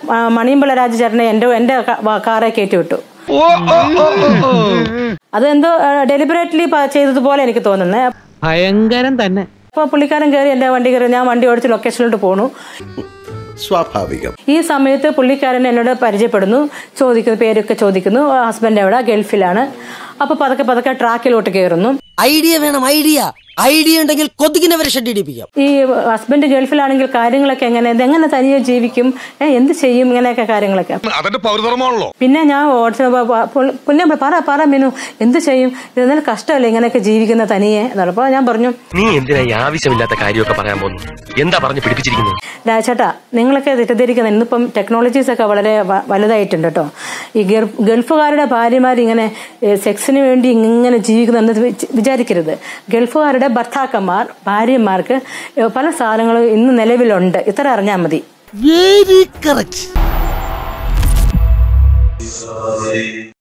ആ, മണിയമ്പള രാജചേട്ടനെ എൻ്റെ എൻ്റെ ക- വ- കാറെ കയറ്റി വിട്ടു അതെന്തോ ഡെലിബറേറ്റ്ലി ചെയ്തതുപോലെ എനിക്ക് തോന്നുന്നത് ഭയങ്കരം തന്നെ അപ്പോൾ പുള്ളിക്കാരൻ കയറി എൻ്റെ വണ്ടി കയറി ഞാൻ വണ്ടി ഓടിച്ച് ലൊക്കേഷനിലോട്ട് പോണു സ്വാഭാവികം ഈ സമയത്ത് പുള്ളിക്കാരൻ എന്നോട് പരിചയപ്പെടുന്നു ചോദിക്കുന്നു പേരൊക്കെ ചോദിക്കുന്നു ഹസ്ബൻഡ് എവിടെ ഗൾഫിലാണ് അപ്പോൾ പതുക്കെ പതുക്കെ ട്രാക്കിലോട്ട് കയറുന്നു ഐഡിയ വേണം ഐഡിയ ഐഡിയ ഉണ്ടെങ്കിൽ കൊതുകിനെ ഷെഡ് ഇടിപ്പിക്കാം ഈ ഹസ്ബൻഡ് ഗൾഫിലാണെങ്കിൽ കാര്യങ്ങളൊക്കെ എങ്ങനെ ഇതെങ്ങനെ തനിയെ ജീവിക്കും ഏ, എന്ത് ചെയ്യും ഇങ്ങനെയൊക്കെ കാര്യങ്ങളൊക്കെ അതെന്റെ പൗരധർമ്മമാണല്ലോ പിന്നെ ഞാൻ വാട്സപ്പ് പുള്ളി പറ പറ മിനു എന്ത് ചെയ്യും ഇതെന്നാലും കഷ്ടമല്ലേ ഇങ്ങനെയൊക്കെ ജീവിക്കുന്ന തനിയെ എന്നപ്പോൾ ഞാൻ പറഞ്ഞു നീ എന്തിനാ ഈ ആവശ്യമില്ലാത്ത കാര്യമൊക്കെ പറയാൻ പോകുന്നു എന്താ പറഞ്ഞു പിടിപ്പിച്ചിരിക്കുന്നത് രാജേട്ടാ നിങ്ങളൊക്കെ തെറ്റിദ്ധരിക്കുന്നത് ഇന്നിപ്പം ടെക്നോളജീസ് ഒക്കെ വളരെ വ- വലുതായിട്ടുണ്ട് കേട്ടോ ഈ ഗൾഫ് ഗൾഫുകാരുടെ ഭാര്യമാർ ഇങ്ങനെ ഏ, സെക്സിന് വേണ്ടി ഇങ്ങനെ ജീവിക്കുന്നെന്ന് വിച- വിചാരിക്കരുത് ഗൾഫുകാരുടെ ഭർത്താക്കന്മാർ ഭാര്യമാർക്ക് ഏ, പല സാധനങ്ങളും ഇന്ന് നിലവിലുണ്ട് ഇത്ര അറിഞ്ഞാൽ മതി വെരി കറക്റ്റ്